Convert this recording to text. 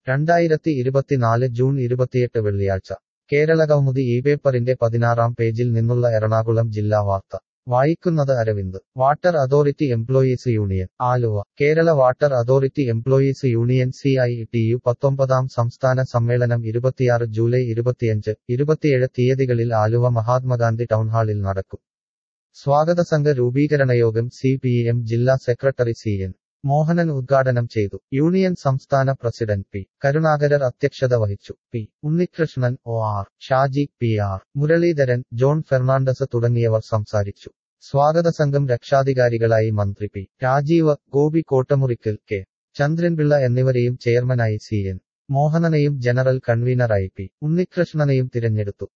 രണ്ടായിരത്തി ഇരുപത്തിനാല് ജൂൺ ഇരുപത്തിയെട്ട് വെള്ളിയാഴ്ച കേരള കൗമുദി ഈ പേപ്പറിന്റെ പതിനാറാം പേജിൽ നിന്നുള്ള എറണാകുളം ജില്ലാ വാർത്ത വായിക്കുന്നത് Aravind water authority employees union Aluva Kerala water authority employees union C I T U പത്തൊമ്പതാം സംസ്ഥാന സമ്മേളനം ഇരുപത്തിയാറ് ജൂലൈ ഇരുപത്തിയഞ്ച് ഇരുപത്തിയേഴ് തീയതികളിൽ ആലുവ മഹാത്മാഗാന്ധി ടൗൺഹാളിൽ നടക്കും സ്വാഗത സംഘ രൂപീകരണ യോഗം സി പി എം ജില്ലാ സെക്രട്ടറി സി എൻ മോഹനൻ ഉദ്ഘാടനം ചെയ്തു യൂണിയൻ സംസ്ഥാന പ്രസിഡന്റ് പി കരുണാകരർ അധ്യക്ഷത വഹിച്ചു P Unnikrishnan O R Shaji P R Muraleedharan John Fernandes തുടങ്ങിയവർ സംസാരിച്ചു സ്വാഗത സംഘം രക്ഷാധികാരികളായി മന്ത്രി പി രാജീവ് ഗോപി കോട്ടമുറിക്കൽ കെ ചന്ദ്രൻപിള്ള എന്നിവരെയും ചെയർമാനായി സി എൻ മോഹനനെയും ജനറൽ കൺവീനറായി പി ഉണ്ണികൃഷ്ണനെയും തിരഞ്ഞെടുത്തു